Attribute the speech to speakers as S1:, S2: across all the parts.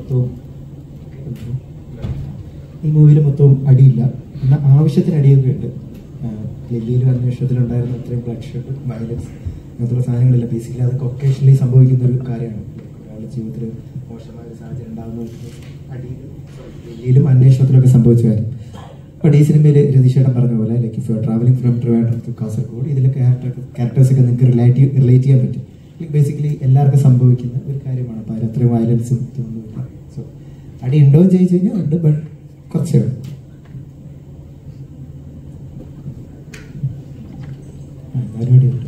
S1: മൊത്തവും ഈ മൂവിയിൽ മൊത്തവും അടിയില്ല എന്നാൽ ആവശ്യത്തിന് അടിയൊക്കെ ഉണ്ട് ഡൽഹിയിലും അന്വേഷണത്തിലുണ്ടായിരുന്ന അത്രയും ബ്ലഡ് ഷെഡ് വയലൻസ് അങ്ങനത്തുള്ള സാധനങ്ങളില്ല ബേസിക്കലി അതൊക്കെ ഒക്കേഷണലി സംഭവിക്കുന്ന ഒരു കാര്യമാണ് ഒരാളുടെ ജീവിതത്തിൽ മോശമായ ഒരു സാഹചര്യം ഉണ്ടാകുന്ന അടിയിൽ ഡൽഹിയിലും അന്വേഷണത്തിലൊക്കെ സംഭവിച്ച കാര്യം അപ്പോൾ ഈ സിനിമയിൽ രതീഷേട്ടൻ പറഞ്ഞ പോലെ like if you travelling from Trivandrum to Kasaragod ഇതിലെ ക്യാരക്ടർ ക്യാരക്ടേഴ്സ് ഒക്കെ നിങ്ങൾക്ക് റിലേറ്റ് റിലേറ്റ് ചെയ്യാൻ പറ്റും ലൈക്ക് ബേസിക്കലി എല്ലാവർക്കും സംഭവിക്കുന്ന ഒരു കാര്യമാണ് അപ്പോൾ അതിൽ അത്രയും വയലൻസും ഇതൊന്നുമില്ല സോ അടി ഉണ്ടോ എന്ന് ചോദിച്ചു കഴിഞ്ഞാൽ ഉണ്ട് ബട്ട് കുറച്ചേ ഉള്ളൂ ആ, എന്നാലും അടിയുണ്ട്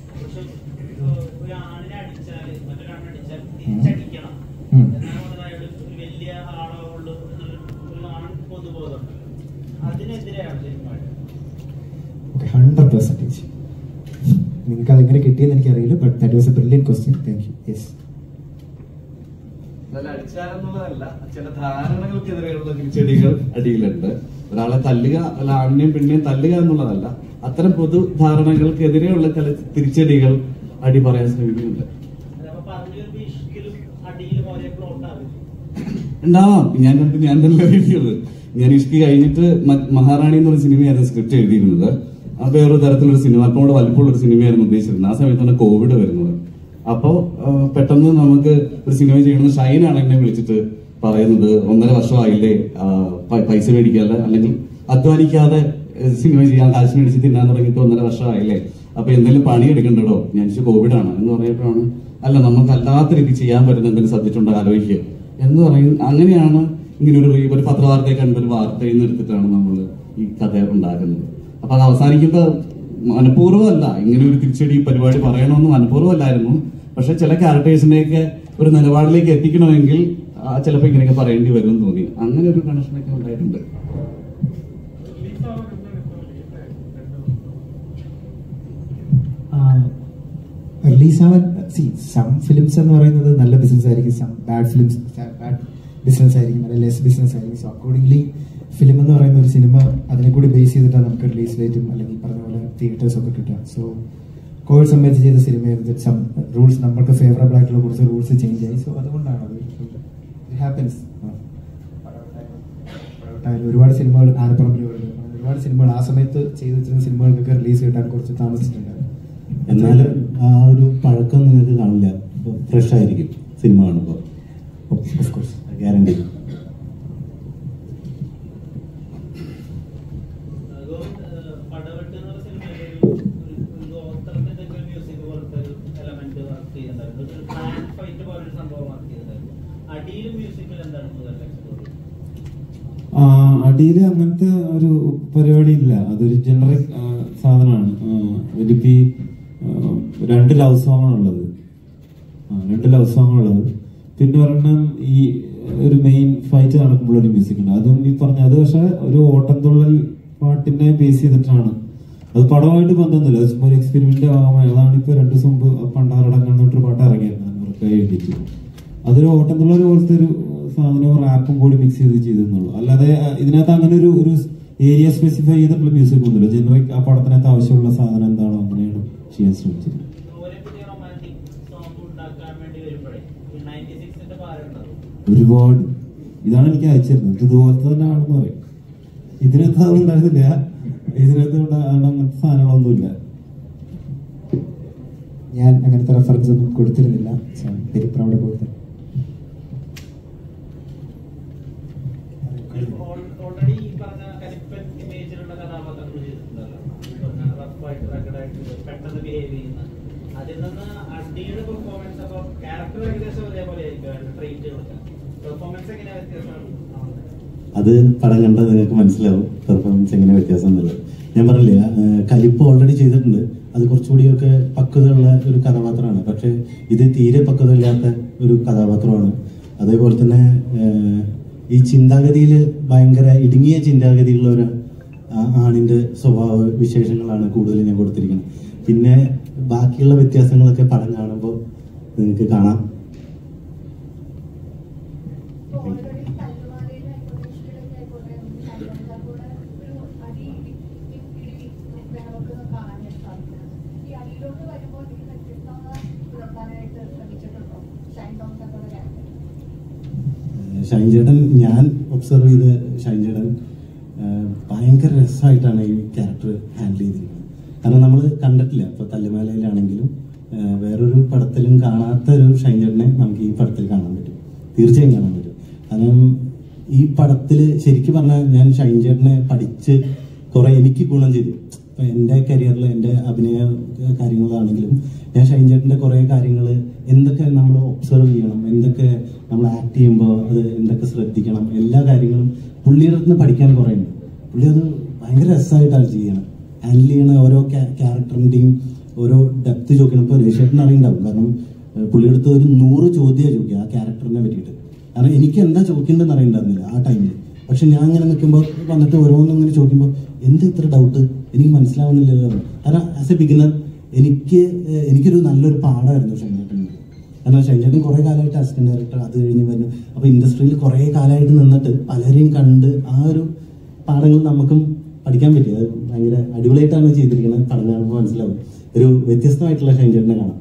S2: ഒരാണിനെ അടിച്ചാല് മറ്റൊരാണിനെ അടിച്ചാൽ തിരിച്ചടിക്കണം
S1: ഉം.
S2: എന്നാണ് അയാൾ ഒരു വലിയ ആളോ ഉള്ളു എന്നൊരു ഒരു ആൺ പൊതുബോധം അതിനെതിരെയാണ് സിനിമ
S1: ഓക്കെ ഹൺഡ്രഡ് പെർസെൻറ്റേജ് നിങ്ങൾക്ക് അതെങ്ങനെ കിട്ടിയെന്ന് എനിക്കറിയില്ല but that was a brilliant question thank you yes
S3: നല്ല അടിച്ചാലെന്നുള്ളതല്ല ചില ധാരണകൾക്കെതിരെയുള്ള തിരിച്ചടികൾ അടിയിലുണ്ട് ഒരാളെ തല്ലുക അല്ല ആണിനെയും പെണ്ണിനെയും തല്ലുക എന്നുള്ളതല്ല അത്തരം പൊതു ധാരണകൾക്കെതിരെയുള്ള ചില തിരിച്ചടികൾ അടി പറയാൻ ശ്രമിക്കുന്നുണ്ട്
S2: അപ്പൊ പറഞ്ഞു വരുമ്പോ ഇഷ്കിലും അടിയിലും ഒരേ പ്ലോട്ട് ആവും
S3: ഉണ്ടാവാം ഞാൻ കണ്ടു ഞാൻ തന്നെ എഴുതിയത് ഞാൻ ഇഷ്കി കഴിഞ്ഞിട്ട് മ- മഹാറാണി എന്നൊരു സിനിമയായിരുന്നു സ്ക്രിപ്റ്റ് എഴുതിയിരുന്നത് അത് വേറൊരു തരത്തിലൊരു സിനിമ അല്പം കൂടെ വലിപ്പമുള്ള ഒരു സിനിമയായിരുന്നു ഉദ്ദേശിച്ചിരുന്നത് ആ സമയത്താണ് കോവിഡ് വരുന്നത് അപ്പോ ആ, പെട്ടെന്ന് നമുക്ക് ഒരു സിനിമ ചെയ്യണമെന്ന് ഷൈനാണ് എന്നെ വിളിച്ചിട്ട് പറയുന്നത് ഒന്നര വർഷമായില്ലേ ആ, പ- പൈസ മേടിക്കാതെ അല്ലെങ്കിൽ അധ്വാനിക്കാതെ ഏ, സിനിമ ചെയ്യാൻ കാശ് മേടിച്ച് തിന്നാൻ തുടങ്ങിയിട്ട് ഒന്നര വർഷമായില്ലേ അപ്പൊ എന്തെങ്കിലും പണി എടുക്കണ്ടോ ഞാൻ ചോദിച്ചു കോവിഡ് ആണ് എന്ന് പറഞ്ഞപ്പോഴാണ് അല്ല നമുക്ക് അല്ലാത്ത രീതിയിൽ ചെയ്യാൻ പറ്റുന്ന എന്തെങ്കിലും സബ്ജക്റ്റ് ഉണ്ടോ ആലോചിക്കുക എന്ന് പറയും അങ്ങനെയാണ് ഇങ്ങനെ ഒരു റീ- ഒരു പത്രവാർത്തയെ കണ്ട ഒരു വാർത്തയിൽ നിന്ന് എടുത്തിട്ടാണ് നമ്മൾ ഈ കഥ ഉണ്ടാക്കുന്നത് അപ്പൊ അത് അവസാനിക്കുമ്പോ മനഃപൂർവ്വമല്ല ഇങ്ങനെ ഒരു തിരിച്ചടി പരിപാടി പറയണമെന്ന് മനഃപൂർവ്വമല്ലായിരുന്നു പക്ഷെ ചില ക്യാരക്ടേഴ്സിനെയൊക്കെ ഒരു നിലപാടിലേക്ക് എത്തിക്കണമെങ്കിൽ ആ, ചിലപ്പോ ഇങ്ങനെയൊക്കെ പറയേണ്ടി വരും എന്ന് തോന്നി അങ്ങനെ ഒരു കണക്ഷനൊക്കെ ഉണ്ടായിട്ടുണ്ട്
S1: റിലീസ് ആവാൻ സി സം ഫിലിംസ് എന്ന് പറയുന്നത് നല്ല ബിസിനസ് ആയിരിക്കും some bad films bad business ആയിരിക്കും അല്ലെങ്കിൽ ലെസ് ബിസിനസ് ആയിരിക്കും സോ അക്കോർഡിംഗ്ലി ഫിലിം എന്ന് പറയുന്ന ഒരു സിനിമ അതിനെ കൂടി ബേസ് ചെയ്തിട്ടാണ് നമുക്ക് റിലീസ് ഡേറ്റും അല്ലെങ്കിൽ പറഞ്ഞ പോലെ തിയേറ്റേഴ്സ് ഒക്കെ കിട്ടുക സോ കോവിഡ് സംബന്ധിച്ച് ചെയ്ത സിനിമയായിരുന്നു സം റൂൾസ് നമ്മൾക്ക് ഫേവറബിൾ ആയിട്ടുള്ള കുറച്ച് റൂൾസ് ചേഞ്ച് ആയി സോ അതുകൊണ്ടാണ് അത് ഹാപ്പൻസ് ഒരുപാട് സിനിമകൾ ആനപ്പറമ്പിൽ വരുന്നു ഒരുപാട് സിനിമകൾ ആ സമയത്ത് ചെയ്തു വെച്ചിരുന്ന സിനിമകൾക്കൊക്കെ റിലീസ് കിട്ടാൻ കുറച്ച് താമസിച്ചിട്ടുണ്ടായിരുന്നു
S4: എന്നാലും ആ ഒരു പഴക്കം നിങ്ങൾക്ക് കാണില്ല ഫ്രഷ് ആയിരിക്കും സിനിമ കാണുമ്പോൾ
S1: ഓഫ് കോഴ്സ്
S4: ഗ്യാരണ്ടി
S2: പടവെട്ട് എന്നുള്ള സിനിമയിൽ ഒരു ഒരു ഗോത്രത്തിന്റെ ഒക്കെ മ്യൂസിക് പോലത്തെ ഒരു എലമെന്റ് വർക്ക് ചെയ്യുന്നുണ്ടായിരുന്നു ഒരു പ്ലാൻ ഫൈറ്റ് പോലെ ഒരു സംഭവം വർക്ക് ചെയ്തിട്ടുണ്ടായിരുന്നു അടിയിലും മ്യൂസിക്കിൽ എന്താണ് കൂടുതൽ എക്സ്പ്ലോർ
S5: അടിയിൽ അങ്ങനത്തെ ഒരു പരിപാടി ഇല്ല അതൊരു ജനറിക് സാധനമാണ് ഇതിപ്പോ ഈ, ആ, രണ്ട് ലവ് സോങ് ഉള്ളത് ആ, രണ്ട് ലവ് സോങ് ഉള്ളത് പിന്നെ ഒരെണ്ണം ഈ ഒരു മെയിൻ ഫൈറ്റ് നടക്കുമ്പോൾ ഒരു മ്യൂസിക് ഉണ്ട് അതും ഈ പറഞ്ഞ അത് പക്ഷെ ഒരു ഓട്ടംതുള്ളൽ പാട്ടിനെ ബേസ് ചെയ്തിട്ടാണ് അത് പടമായിട്ട് ബന്ധമൊന്നുമില്ല അത് ചുമ്മാ ഒരു എക്സ്പെരിമെന്റ് ആകാൻ അതാണ് ഇപ്പൊ രണ്ടു ദിവസം മുമ്പ് പണ്ടാറടങ്ങ് എന്നിട്ടൊരു പാട്ട് ഇറങ്ങിയിരുന്നു അവർക്ക് എഴുതിയിട്ട് അതൊരു ഓട്ടംതുള്ളൽ പോലത്തെ ഒരു സാധനവും റാപ്പും കൂടി മിക്സ് ചെയ്ത് ചെയ്തെന്നുള്ളൂ അല്ലാതെ ആ, ഇതിനകത്ത് അങ്ങനെ ഒരു ഒരു ഏരിയ സ്പെസിഫൈ ചെയ്തിട്ടുള്ള മ്യൂസിക് ഒന്നുമില്ല ജനറിക് ആ പടത്തിനകത്ത് ആവശ്യമുള്ള സാധനം എന്താണോ അങ്ങനെയാണ് ചെയ്യാൻ ശ്രമിച്ചത്
S2: ഇതുപോലെ പുതിയ റൊമാൻറ്റിക് സോങ് ഉണ്ടാക്കാൻ വേണ്ടി വരുമ്പോഴേ ഈ നയൻറ്റി സിക്സിന്റെ പാരുണ്ടാവും
S5: ഒരുപാട് ഇതാണ് എനിക്ക് അയച്ചിരുന്നത് ഇത് ഇതുപോലത്തെ തന്നെ ആണെന്ന് പറയും ഇതിനകത്ത് അത് ഉണ്ടായിരുന്നില്ല ഇതിനകത്ത് ഉണ്ടാ- അങ്ങനത്തെ സാധനങ്ങളൊന്നുമില്ല
S1: ഞാൻ അങ്ങനത്തെ റെഫറൻസ് ഒന്നും കൊടുത്തിരുന്നില്ല വെരി പ്രൗഡ് കൊടുത്തത്
S2: ഓൾറെഡി ഈ പറഞ്ഞ കലിപ്പൻ ഇമേജിലുള്ള കഥാപാത്രങ്ങൾ ചെയ്തിട്ടുണ്ടല്ലോ ഈ പറഞ്ഞ റഫായിട്ട് റഗഡായിട്ട് പെട്ടെന്ന് ബിഹേവ് ചെയ്യുന്ന അതിൽ നിന്ന് അടിയുടെ പെർഫോമൻസ് അപ്പൊ ക്യാരക്ടർ ഏകദേശം ഒരേപോലെ ആയിരിക്കും ട്രീറ്റുകളൊക്കെ പെർഫോമൻസ് എങ്ങനെയാ വ്യത്യാസമാണ്
S4: അത് പടം കണ്ടാൽ നിങ്ങൾക്ക് മനസ്സിലാവും പെർഫോമൻസ് എങ്ങനെ വ്യത്യാസം എന്നുള്ളത് ഞാൻ പറഞ്ഞില്ലേ ആ, കലിപ്പ് ഓൾറെഡി ചെയ്തിട്ടുണ്ട് അത് കുറച്ചുകൂടിയൊക്കെ പക്വതയുള്ള ഒരു കഥാപാത്രമാണ് പക്ഷെ ഇത് തീരെ പക്വതയില്ലാത്ത ഒരു കഥാപാത്രമാണ് അതേപോലെ തന്നെ ആ, ഈ ചിന്താഗതിയിൽ ഭയങ്കര ഇടുങ്ങിയ ചിന്താഗതിയുള്ള ഒരു ആ- ആണിന്റെ സ്വഭാവ വിശേഷങ്ങളാണ് കൂടുതൽ ഞാൻ കൊടുത്തിരിക്കുന്നത് പിന്നെ ബാക്കിയുള്ള വ്യത്യാസങ്ങളൊക്കെ പടം കാണുമ്പോൾ നിങ്ങൾക്ക് കാണാം
S6: ഓൾറെഡി തല്ലുമാലയിൽ ആയിക്കോട്ടെ ഇഷ്ടത്തിലൊക്കെ ആയിക്കോട്ടെ നമുക്ക് കൂടെ ഒരു അടി ഇടി ഇടി ബഹളമൊക്കെ കാണാൻ സാധിക്കുന്നത് ഈ അടിയിലോട്ട് വരുമ്പോൾ ഇതിന് വ്യത്യസ്തത പുലർത്താനായിട്ട് ശ്രമിച്ചിട്ടുണ്ടോ ഷൈൻ തോമസ് ഒക്കെ ക്യാരക്ടർ
S4: ഷൈൻ ചേട്ടൻ ഞാൻ ഒബ്സർവ് ചെയ്ത ഷൈൻ ചേട്ടൻ ആ, ഭയങ്കര രസമായിട്ടാണ് ഈ ക്യാരക്ടർ ഹാൻഡിൽ ചെയ്തിരിക്കുന്നത് കാരണം നമ്മൾ കണ്ടിട്ടില്ല ഇപ്പൊ തല്ലുമാലയിലാണെങ്കിലും ആ, വേറൊരു പടത്തിലും കാണാത്ത ഒരു ഷൈൻ ചേട്ടനെ നമുക്ക് ഈ പടത്തിൽ കാണാൻ പറ്റും തീർച്ചയായും കാണാൻ പറ്റും കാരണം ഈ പടത്തിൽ ശരിക്കും പറഞ്ഞാൽ ഞാൻ ഷൈൻ ചേട്ടനെ പഠിച്ച് കുറെ എനിക്ക് ഗുണം ചെയ്തു ഇപ്പൊ എന്റെ കരിയറിൽ എന്റെ അഭിനയ കാര്യങ്ങളാണെങ്കിലും ഞാൻ ഷൈൻ ചേട്ടന്റെ കുറെ കാര്യങ്ങൾ എന്തൊക്കെ നമ്മൾ ഒബ്സർവ് ചെയ്യണം എന്തൊക്കെ നമ്മൾ ആക്ട് ചെയ്യുമ്പോൾ അത് എന്തൊക്കെ ശ്രദ്ധിക്കണം എല്ലാ കാര്യങ്ങളും പുള്ളിയുടെ അടുത്ത് നിന്ന് പഠിക്കാൻ കുറെ ഉണ്ട് പുള്ളി അത് ഭയങ്കര രസമായിട്ടാണ് ചെയ്യണം ഹാൻഡിൽ ചെയ്യണ ഓരോ ക്യാരക്ടറിന്റെയും ഓരോ ഡെപ്ത് ചോദിക്കണം ഇപ്പൊ രേഷേട്ടൻ അറിയണ്ടാവും കാരണം ഏഹ് പുള്ളിയുടെ അടുത്ത് ഒരു നൂറ് ചോദ്യം ചോദിക്കുക ആ ക്യാരക്ടറിനെ പറ്റിയിട്ട് കാരണം എനിക്ക് എന്താ ചോദിക്കേണ്ടതെന്ന് അറിയണ്ടായിരുന്നില്ല ആ ടൈമിൽ പക്ഷെ ഞാൻ ഇങ്ങനെ നിൽക്കുമ്പോൾ വന്നിട്ട് ഓരോന്നും ഇങ്ങനെ ചോദിക്കുമ്പോൾ എന്ത് ഇത്ര ഡൗട്ട് എനിക്ക് മനസ്സിലാവുന്നില്ലല്ലോ എന്ന്. കാരണം ആസ് എ ബിഗിനർ എനിക്ക് ഏഹ് എനിക്കൊരു നല്ലൊരു പാഠമായിരുന്നു ഷൈൻചേട്ടൻ കാരണം ഷൈൻചേട്ടൻ കുറെ കാലമായിട്ട് അസിസ്റ്റന്റ് ഡയറക്ടർ അത് കഴിഞ്ഞ് വരുന്നു അപ്പൊ ഇൻഡസ്ട്രിയിൽ കുറെ കാലമായിട്ട് നിന്നിട്ട് പലരെയും കണ്ട് ആ ഒരു പാഠങ്ങൾ നമുക്കും പഠിക്കാൻ പറ്റി അത് ഭയങ്കര അടിപൊളിയായിട്ടാണ് ചെയ്തിരിക്കുന്നത് പഠനം കാണുമ്പോൾ മനസ്സിലാവും ഒരു വ്യത്യസ്തമായിട്ടുള്ള ഷൈൻചേട്ടനെ കാണാം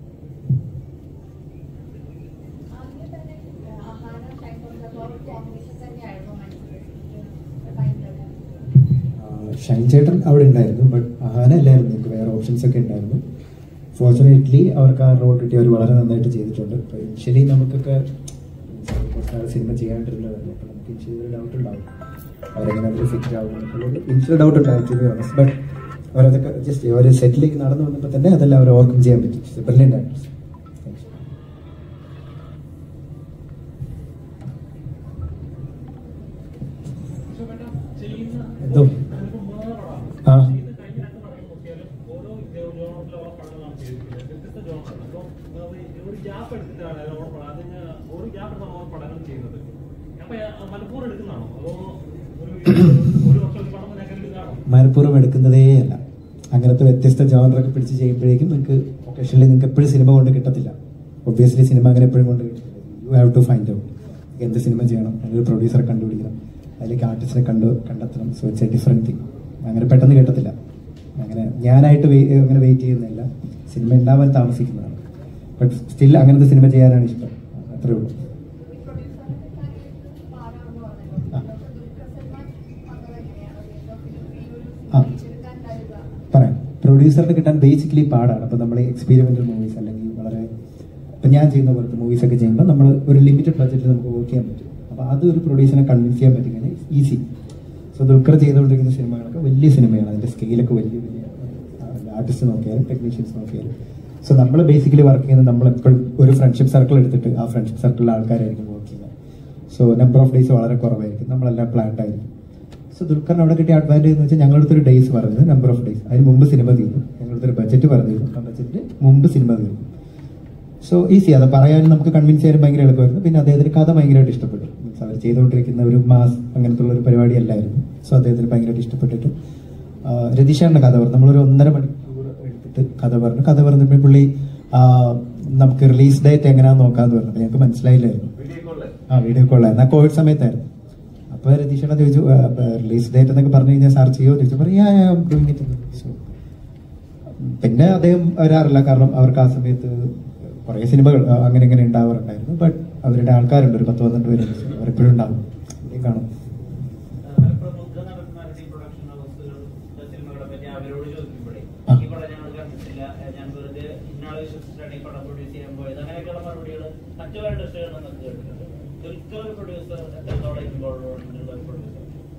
S6: ആദ്യം തന്നെ ആഹാരം കഴിക്കുമ്പോൾ ഒരു കോമ്പിനേഷൻ തന്നെയായിരുന്നു മനസ്സിൽ ഭയങ്കര
S1: ഷൈൻ ചേട്ടൻ അവിടെ ഉണ്ടായിരുന്നു ബട്ട് അഹാന അല്ലായിരുന്നു നിങ്ങൾക്ക് വേറെ ഓപ്ഷൻസ് ഒക്കെ ഉണ്ടായിരുന്നു ഫോർച്ചുനേറ്റ്ലി അവർക്ക് ആ റോൾ കിട്ടി അവർ വളരെ നന്നായിട്ട് ചെയ്തിട്ടുണ്ട് ഇനിഷ്യലി നമുക്കൊക്കെ സിനിമ ചെയ്യാണ്ടിരുന്നതല്ലേ അപ്പോൾ നമുക്ക് ഇനിഷ്യലി ഒരു ഡൗട്ട് ഉണ്ടാവും അവരെങ്ങനെ അവർ ഫിറ്റ് ആവും ഇനിഷ്യൽ ഡൗട്ട് ഉണ്ടാവും ടു ബി ഓണസ്റ്റ് ബട്ട് അവരതൊക്കെ ജസ്റ്റ് അവർ സെറ്റിലേക്ക് നടന്നു വന്നപ്പോൾ തന്നെ അതെല്ലാം അവർ ഓവർകം ചെയ്യാൻ പറ്റി ബ്രില്യൻ്റ് ആക്ടേഴ്സ് എന്തോ ആ
S7: ഒരു ഗ്യാപ്പ് എടുത്തിട്ടാണ് ഓരോ പടം അതിന് ഒരു ഗ്യാപ്പ് എടുത്താണ് ഓരോ പടങ്ങൾ ചെയ്യുന്നത് അപ്പൊ മനഃപൂർവ്വം എടുക്കുന്നതാണോ അതോ ഒരു ഒരു വർഷം ഒരു പടം തന്നെ എടുക്കുന്നതാണോ
S1: മനഃപൂർവ്വം എടുക്കുന്നതേ അല്ല അങ്ങനത്തെ വ്യത്യസ്ത ജോണറൊക്കെ പിടിച്ച് ചെയ്യുമ്പോഴേക്കും നിങ്ങൾക്ക് ഒക്കേഷനിൽ നിങ്ങൾക്ക് എപ്പോഴും സിനിമ കൊണ്ട് കിട്ടത്തില്ല ഒബ്വിയസ്ലി സിനിമ അങ്ങനെ എപ്പോഴും കൊണ്ട് കിട്ടില്ല you have to find out എന്ത് സിനിമ ചെയ്യണം അതിലൊരു പ്രൊഡ്യൂസറെ കണ്ടുപിടിക്കണം അതിലേക്ക് ആർട്ടിസ്റ്റിനെ കണ്ടു കണ്ടെത്തണം so it's a different thing അങ്ങനെ പെട്ടെന്ന് കിട്ടത്തില്ല അങ്ങനെ ഞാനായിട്ട് wai- അങ്ങനെ വെയിറ്റ് ചെയ്യുന്നില്ല സിനിമ ഉണ്ടാവാൻ താമസിക്കുന്നതാണ് ബട്ട് സ്റ്റിൽ അങ്ങനത്തെ സിനിമ ചെയ്യാനാണ് ഇഷ്ടം അത്രേ ഉള്ളൂ ആ. ആ. പറയാം പ്രൊഡ്യൂസറിന് കിട്ടാൻ ബേസിക്കലി പാടാണ് അപ്പോൾ നമ്മൾ എക്സ്പീരിമെന്റൽ മൂവീസ് അല്ലെങ്കിൽ വളരെ ഇപ്പം ഞാൻ ചെയ്യുന്ന പോലത്തെ മൂവീസ് ഒക്കെ ചെയ്യുമ്പോൾ നമ്മൾ ഒരു ലിമിറ്റഡ് ബഡ്ജറ്റിൽ നമുക്ക് വർക്ക് ചെയ്യാൻ പറ്റും അപ്പോൾ അത് ഒരു പ്രൊഡ്യൂസറിനെ കൺവിൻസ് ചെയ്യാൻ പറ്റിക്കഴിഞ്ഞാൽ ഈസി സോ ദുൽഖർ ചെയ്തുകൊണ്ടിരിക്കുന്ന സിനിമകളൊക്കെ വലിയ സിനിമയാണ് അതിൻ്റെ സ്കെയിലൊക്കെ വലിയ വലിയ ആർട്ടിസ്റ്റ് നോക്കിയാലും ടെക്നീഷ്യൻസ് നോക്കിയാലും സോ നമ്മൾ ബേസിക്കലി വർക്ക് ചെയ്യുന്നത് നമ്മൾ എപ്പോഴും ഒരു ഫ്രണ്ട്ഷിപ്പ് സർക്കിൾ എടുത്തിട്ട് ആ ഫ്രണ്ട്ഷിപ്പ് സർക്കിളിലെ ആൾക്കാരായിരിക്കും വർക്ക് ചെയ്യുന്നത് സോ നമ്പർ ഓഫ് ഡേയ്സ് വളരെ കുറവായിരിക്കും നമ്മളെല്ലാം പ്ലാൻഡ് ആയിരിക്കും സോ ദുൽഖറിന് അവിടെ കിട്ടിയ അഡ്വാൻറ്റേജ് എന്ന് വെച്ചാൽ ഞങ്ങളുടെ അടുത്തൊരു ഡേയ്സ് പറഞ്ഞത് നമ്പർ ഓഫ് ഡേയ്സ് അതിന് മുമ്പ് സിനിമ തീർന്നു ഞങ്ങളുടെ അടുത്തൊരു ബജറ്റ് പറഞ്ഞിരുന്നു ആ ബജറ്റ് മുമ്പ് സിനിമ തീർന്നു സോ ഈസി അത് പറയാനും നമുക്ക് കൺവിൻസ് ചെയ്യാനും ഭയങ്കര എളുപ്പമായിരുന്നു പിന്നെ അദ്ദേഹത്തിന് കഥ ഭയങ്കരമായിട്ട് ഇഷ്ടപ്പെട്ടു മീൻസ് അവർ ചെയ്തുകൊണ്ടിരിക്കുന്ന ഒരു മാസ് അങ്ങനത്തെ ഉള്ള ഒരു പരിപാടി അല്ലായിരുന്നു സോ അദ്ദേഹത്തിന് ഭയങ്കരമായിട്ട് ഇഷ്ടപ്പെട്ടിട്ട് ആ, രതീഷാറിന്റെ കഥ പറഞ്ഞു നമ്മളൊരു ഒന്നര മണിക്കൂർ എടുത്തിട്ട് കഥ പറഞ്ഞു കഥ പറഞ്ഞപ്പോൾ പുള്ളി ആ, നമുക്ക് റിലീസ് ഡേറ്റ് എങ്ങനെയാണെന്ന് നോക്കാന്ന് പറഞ്ഞു അപ്പൊ ഞങ്ങൾക്ക് മനസ്സിലായില്ലായിരുന്നു ആ വീഡിയോ കോളായിരുന്നു ആ കോവിഡ് സമയത്തായിരുന്നു അപ്പൊ രതീഷേട്ടൻ ചോദിച്ചു റിലീസ് ഡേറ്റ് എന്നൊക്കെ പറഞ്ഞു കഴിഞ്ഞാൽ സാർ ചെയ്യുമോ ചോദിച്ചു പറഞ്ഞു സോ പിന്നെ അദ്ദേഹം വരാറില്ല കാരണം അവർക്ക് ആ സമയത്ത് കുറേ സിനിമകൾ ആ, അങ്ങനെ ഇങ്ങനെ ഉണ്ടാവാറുണ്ടായിരുന്നു ബട്ട് അവരുടെ ആൾക്കാരുണ്ട് ഒരു പത്ത് പന്ത്രണ്ട് പേരുണ്ട് So, അവരെപ്പോഴും ഉണ്ടാവും അവരെയും കാണും
S2: മലപ്പുറം ബുദ്ധ നടക്കുന്ന ടീം പ്രൊഡക്ഷൻ ഹൗസുകൾ സിനിമകളെ പറ്റി അവരോട് ചോദിക്കുമ്പോഴേ
S1: ആ.
S2: ഈ പടം ഞങ്ങൾ കണ്ടിട്ടില്ല ഏഹ് ഞാൻ വെറുതെ ഇന്നാളെ വിശ്വസിച്ചിട്ടാണ് ഈ പടം പ്രൊഡ്യൂസ് ചെയ്യാൻ പോയത് അങ്ങനെയൊക്കെയുള്ള മറുപടികൾ മറ്റു പല ഇൻഡസ്ട്രികളിൽ നമുക്ക് കേട്ടിട്ടുണ്ട് ദുൽഖർ പ്രൊഡ്യൂസർ എത്രത്തോളം ഇൻവോൾവ് ഉള്ള ഒരു പ്രൊഡ്യൂസർ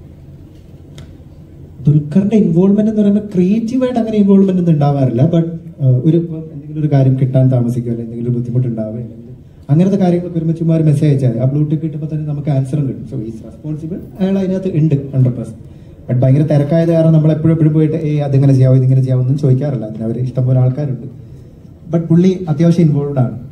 S1: ദുൽഖറിന്റെ ഇൻവോൾവ്മെന്റ് എന്ന് പറയുമ്പോൾ ക്രിയേറ്റീവ് ആയിട്ട് അങ്ങനെ ഇൻവോൾവ്മെന്റ് ഒന്നും ഉണ്ടാവാറില്ല ബട്ട് ഒരു ഇപ്പം എന്തെങ്കിലും ഒരു കാര്യം കിട്ടാൻ താമസിക്കുമോ അല്ലെങ്കിൽ എന്തെങ്കിലും ഒരു ബുദ്ധിമുട്ട് ഉണ്ടാവുക അല്ലെങ്കിൽ അങ്ങനത്തെ കാര്യങ്ങളൊക്കെ വരുമ്പോൾ ചുമ്മാ ഒരു മെസ്സേജ് അയച്ചാൽ ആ ബ്ലൂടൂത്ത് കിട്ടുമ്പോൾ തന്നെ നമുക്ക് ആൻസറും കിട്ടും സോ ഈസ് റെസ്പോൺസിബിൾ അയാൾ അതിനകത്ത് ഉണ്ട് ഹൺഡ്രഡ് പെർസെന്റ് ബട്ട് ഭയങ്കര തിരക്കായത് കാരണം നമ്മൾ എപ്പോഴും എപ്പോഴും പോയിട്ട് ഏ അതിങ്ങനെ ചെയ്യാവോ ഇതിങ്ങനെ ചെയ്യാവോ ഒന്നും ചോദിക്കാറില്ല അതിന് അവർ ഇഷ്ടംപോലെ ആൾക്കാരുണ്ട് ബട്ട് പുള്ളി അത്യാവശ്യം ഇൻവോൾവ് ആണ്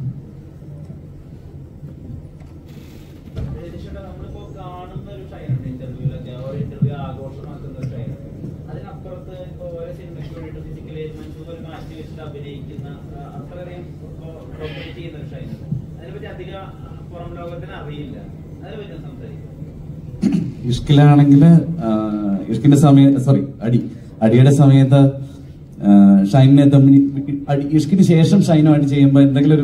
S2: രതീഷേട്ടാ, നമ്മളിപ്പോ കാണുന്ന ഒരു ഷൈനുണ്ട് ഇന്റർവ്യൂലൊക്കെ ഒരു ഇന്റർവ്യൂ ആഘോഷമാക്കുന്ന ഒരു ഷൈൻ അതിനപ്പുറത്ത് ഇപ്പൊ ഓരോ സിനിമയ്ക്ക് വേണ്ടിയിട്ട് ഫിസിക്കലി ഒരു മാറ്റി വെച്ചിട്ട് അഭിനയിക്കുന്ന ആ, അത്രയധികം ഡോമിനേറ്റ് ചെയ്യുന്ന ഒരു ഷൈൻ അതിനെപ്പറ്റി അധികം പുറം ലോകത്തിന് അറിയില്ല അതിനെപ്പറ്റി ഒന്ന് സംസാരിക്കും
S3: ഇഷ്കിലാണെങ്കിൽ ഇഷ്കിന്റെ സമയത്ത് സോറി അടി അടിയുടെ സമയത്ത് ആ, ഷൈനിനെ തമ്മിൽ അടി ഇഷ്കിന് ശേഷം ഷൈനുമായിട്ട് ചെയ്യുമ്പോൾ എന്തെങ്കിലും ഒരു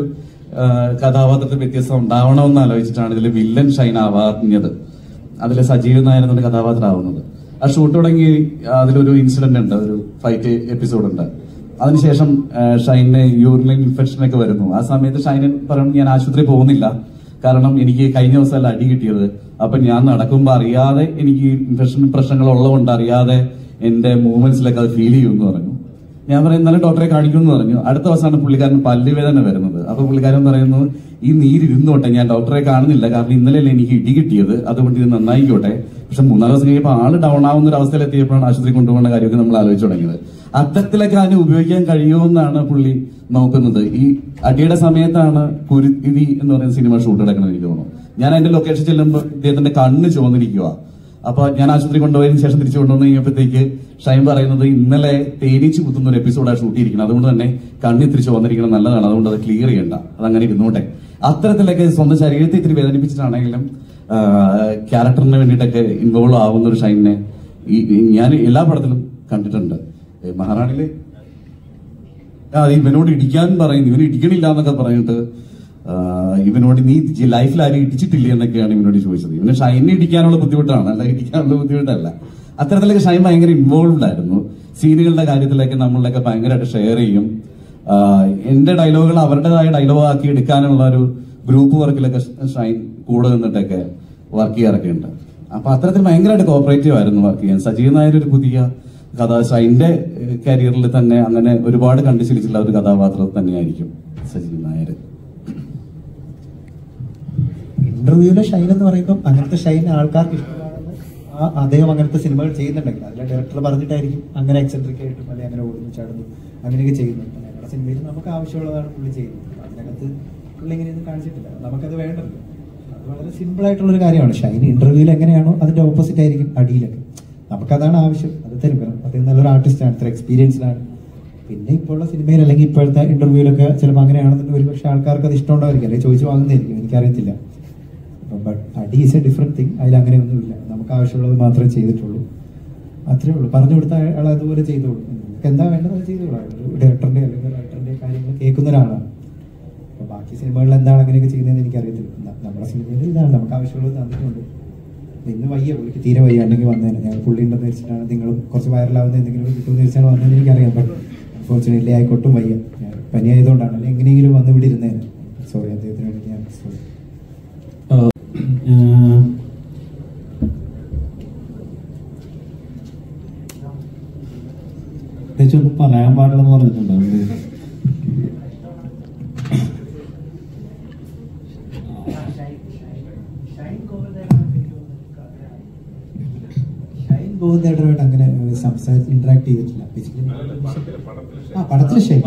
S3: ആ, കഥാപാത്രത്തിൽ വ്യത്യസ്തം ഉണ്ടാവണമെന്ന് ആലോചിച്ചിട്ടാണ് ഇതിൽ വില്ലൻ ഷൈൻ ആവാഞ്ഞത് അതിൽ സജീവ് നായർ എന്നൊരു കഥാപാത്രമാവുന്നത് ആ ഷൂട്ട് തുടങ്ങി അതിലൊരു ഇൻസിഡന്റ് ഉണ്ട് ഒരു ഫൈറ്റ് എപ്പിസോഡ് ഉണ്ട് അതിനുശേഷം ആ, ഷൈനിന് യൂറിനൽ ഇൻഫെക്ഷൻ ഒക്കെ വരുന്നു ആ സമയത്ത് ഷൈനൻ പറയുന്നു ഞാൻ ആശുപത്രി പോകുന്നില്ല കാരണം എനിക്ക് കഴിഞ്ഞ ദിവസമല്ല അടി കിട്ടിയത് അപ്പൊ ഞാൻ നടക്കുമ്പോൾ അറിയാതെ എനിക്ക് ഇൻഫെക്ഷൻ പ്രശ്നങ്ങൾ ഉള്ളതുകൊണ്ട് അറിയാതെ എന്റെ മൂവ്മെന്റ്സിലൊക്കെ അത് ഫീൽ ചെയ്യുമെന്ന് പറഞ്ഞു ഞാൻ പറയും ഇന്നലെ ഡോക്ടറെ കാണിക്കുമെന്ന് പറഞ്ഞു അടുത്ത ദിവസമാണ് പുള്ളിക്കാരൻ പല്ലുവേദന വരുന്നത് അപ്പൊ പുള്ളിക്കാരൻ പറയുന്നു ഈ നീരിരുന്നോട്ടെ ഞാൻ ഡോക്ടറെ കാണുന്നില്ല കാരണം ഇന്നലെയല്ലേ എനിക്ക് ഇടി കിട്ടിയത് അതുകൊണ്ട് ഇത് നന്നായിക്കോട്ടെ പക്ഷെ മൂന്നാല് ദിവസം കഴിയുമ്പോൾ ആള് ഡൗൺ ആവുന്ന ഒരു അവസ്ഥയിലെത്തിയപ്പോഴാണ് ആശുപത്രി കൊണ്ടുപോകുന്ന കാര്യമൊക്കെ നമ്മൾ ആലോചിച്ചു തുടങ്ങിയത് അത്തരത്തിലൊക്കെ അതിനെ ഉപയോഗിക്കാൻ കഴിയുമെന്നാണ് പുള്ളി നോക്കുന്നത് ഈ അടിയുടെ സമയത്താണ് കുരുതി എന്ന് പറയുന്ന സിനിമ ഷൂട്ട് എടുക്കണം എനിക്ക് തോന്നുന്നു ഞാൻ അതിന്റെ ലൊക്കേഷൻ ചെല്ലുമ്പോൾ ഇദ്ദേഹത്തിന്റെ കണ്ണ് ചുവന്നിരിക്കുക അപ്പൊ ഞാൻ ആശുപത്രി കൊണ്ടുപോയതിനു ശേഷം തിരിച്ചു കൊണ്ടുവന്ന് കഴിഞ്ഞപ്പോഴത്തേക്ക് ഷൈൻ പറയുന്നത് ഇന്നലെ തേനീച്ച് കുത്തുന്ന ഒരു എപ്പിസോഡാണ് ഷൂട്ട് ചെയ്തിരിക്കുന്നത് അതുകൊണ്ട് തന്നെ കണ്ണി തിരിച്ചു വന്നിരിക്കുന്നത് നല്ലതാണ് അതുകൊണ്ട് അത് ക്ലിയർ ചെയ്യണ്ട അതങ്ങനെ ഇരുന്നോട്ടെ അത്തരത്തിലൊക്കെ സ്വന്തം ശരീരത്തെ ഇത്തിരി വേദനിപ്പിച്ചിട്ടാണെങ്കിലും ക്യാരക്ടറിന് വേണ്ടിയിട്ടൊക്കെ ഇൻവോൾവ് ആവുന്ന ഒരു ഷൈനെ ഈ ഈ ഞാൻ എല്ലാ പടത്തിലും കണ്ടിട്ടുണ്ട് ഏ, മഹാറാണിയില് ആ ഇവനോട് ഇടിക്കാൻ പറയുന്നു ഇവന് ഇടിക്കണില്ല എന്നൊക്കെ പറഞ്ഞിട്ട് ആ, ഇവനോട് നീ ലൈഫിൽ ആരും ഇടിച്ചിട്ടില്ല എന്നൊക്കെയാണ് ഇവനോട് ചോദിച്ചത് ഇവന് ഷൈനെ ഇടിക്കാനുള്ള ബുദ്ധിമുട്ടാണ് അല്ല ഇടിക്കാനുള്ള ബുദ്ധിമുട്ടല്ല അത്തരത്തിലൊക്കെ ഷൈൻ ഭയങ്കര ഇൻവോൾവ്ഡ് ആയിരുന്നു സീനുകളുടെ കാര്യത്തിലൊക്കെ നമ്മളിലൊക്കെ ഭയങ്കരമായിട്ട് ഷെയർ ചെയ്യും ആ, എന്റെ ഡയലോഗുകൾ അവരുടേതായ ഡയലോഗ് ആക്കി എടുക്കാനുള്ള ഒരു ഗ്രൂപ്പ് വർക്കിലൊക്കെ ഷൈൻ കൂടെ നിന്നിട്ടൊക്കെ വർക്ക് ചെയ്യാറൊക്കെ ഉണ്ട് അപ്പൊ അത്തരത്തിൽ ഭയങ്കരമായിട്ട് കോപ്പറേറ്റീവ് ആയിരുന്നു വർക്ക് ചെയ്യാൻ സജീവ് നായർ ഒരു പുതിയ കഥ ഷൈന്റെ കരിയറിൽ തന്നെ അങ്ങനെ ഒരുപാട് കണ്ടുശീലിച്ചുള്ള ഒരു കഥാപാത്രം തന്നെയായിരിക്കും സജീവ് നായർ
S1: ഇന്റർവ്യൂവിലെ ഷൈൻ എന്ന് പറയുമ്പോൾ അങ്ങനത്തെ ഷൈൻ ആൾക്കാർക്ക് ഇഷ്ടമാണെന്ന് ആ അദ്ദേഹം അങ്ങനത്തെ സിനിമകൾ ചെയ്യുന്നുണ്ടെങ്കിൽ അതിലെ ഡയറക്ടർ പറഞ്ഞിട്ടായിരിക്കും അങ്ങനെ എക്സെൻട്രിക് ആയിട്ടും അല്ലെങ്കിൽ അങ്ങനെ ഓടുന്നു ചാടുന്നു അങ്ങനെയൊക്കെ ചെയ്യുന്നു അപ്പൊ ഞങ്ങളുടെ സിനിമയിൽ നമുക്ക് ആവശ്യമുള്ളതാണ് പുള്ളി ചെയ്യുന്നത് അപ്പൊ അതിനകത്ത് പുള്ളി ഇങ്ങനെയൊന്നും കാണിച്ചിട്ടില്ല നമുക്കത് വേണ്ടല്ലോ അത് വളരെ സിമ്പിൾ ആയിട്ടുള്ള ഒരു കാര്യമാണ് ഷൈൻ ഇന്റർവ്യൂവിൽ എങ്ങനെയാണോ അതിന്റെ ഓപ്പോസിറ്റ് ആയിരിക്കും അടിയിലൊക്കെ നമുക്കതാണ് ആവശ്യം അത് തരും കാരണം അദ്ദേഹം നല്ലൊരു ആർട്ടിസ്റ്റാണ് ഇത്ര എക്സ്പീരിയൻസ്ഡ് ആണ് പിന്നെ ഇപ്പോഴുള്ള സിനിമയിൽ അല്ലെങ്കിൽ ഇപ്പോഴത്തെ ഇന്റർവ്യൂവിലൊക്കെ ചിലപ്പോൾ അങ്ങനെയാണെന്നുണ്ടെങ്കിൽ ഒരുപക്ഷെ ആൾക്കാർക്ക് അത് ഇഷ്ടമുണ്ടായിരിക്കും അല്ലെങ്കിൽ ചോദിച്ചു വാങ്ങുന്നതായിരിക്കും എനിക്കറിയത്തില്ല ബട്ട് അടി ഈസ് എ ഡിഫറെന്റ് തിങ് അതിൽ അങ്ങനെയൊന്നുമില്ല നമുക്ക് ആവശ്യമുള്ളത് മാത്രമേ ചെയ്തിട്ടുള്ളൂ അത്രേ ഉള്ളൂ പറഞ്ഞു കൊടുത്ത അയാൾ അതുപോലെ ചെയ്തോളൂ നമുക്ക് എന്താ വേണ്ടത് അത് ചെയ്തോളൂ അയാൾ ഒരു ഡയറക്ടറിന്റെ അല്ലെങ്കിൽ റൈറ്ററിന്റെ കാര്യങ്ങൾ കേൾക്കുന്ന ഒരാളാണ് അപ്പൊ ബാക്കി സിനിമകളിൽ എന്താണ് അങ്ങനെയൊക്കെ ചെയ്യുന്നതെന്ന് എനിക്കറിയത്തില്ല ന- നമ്മുടെ സിനിമയിൽ ഇതാണ് നമുക്ക് ആവശ്യമുള്ളത് തന്നിട്ടുണ്ട് ഇന്ന് വയ്യ പുള്ളിക്ക് തീരെ വയ്യ അല്ലെങ്കിൽ വന്നേനെ ഞാൻ പുള്ളി ഉണ്ടെന്ന് വെച്ചിട്ടാണ് നിങ്ങളും കുറച്ച് വൈറലാവുന്ന എന്തെങ്കിലും കിട്ടുമെന്ന് വെച്ചാണ് വന്നതെന്ന് എനിക്കറിയാം ബട്ട് അൺഫോർച്ചുനേറ്റ്ലി ആയിക്കോട്ടും വയ്യ ഞാൻ പനി ആയതുകൊണ്ടാണ് അല്ലെങ്കിൽ എങ്ങനെയെങ്കിലും വന്ന് ഇവിടെ ഇരുന്നേനെ സോറി അദ്ദേഹത്തിന് വേണ്ടി ഞാൻ സോറി
S5: ആഹ് പ്രത്യേകിച്ച് ഒന്നും പറയാൻ പാടില്ലെന്ന് പറഞ്ഞിട്ടുണ്ട് അതുകൊണ്ട്
S1: ഷൈൻ ഗോവിന്ദേട്ടനുമായിട്ട് അങ്ങനെ സംസാരിച്ച് ഇന്ററാക്ട് ചെയ്തിട്ടില്ല ബേസിക്കലി ആ പടത്തിൽ ഷൈൻ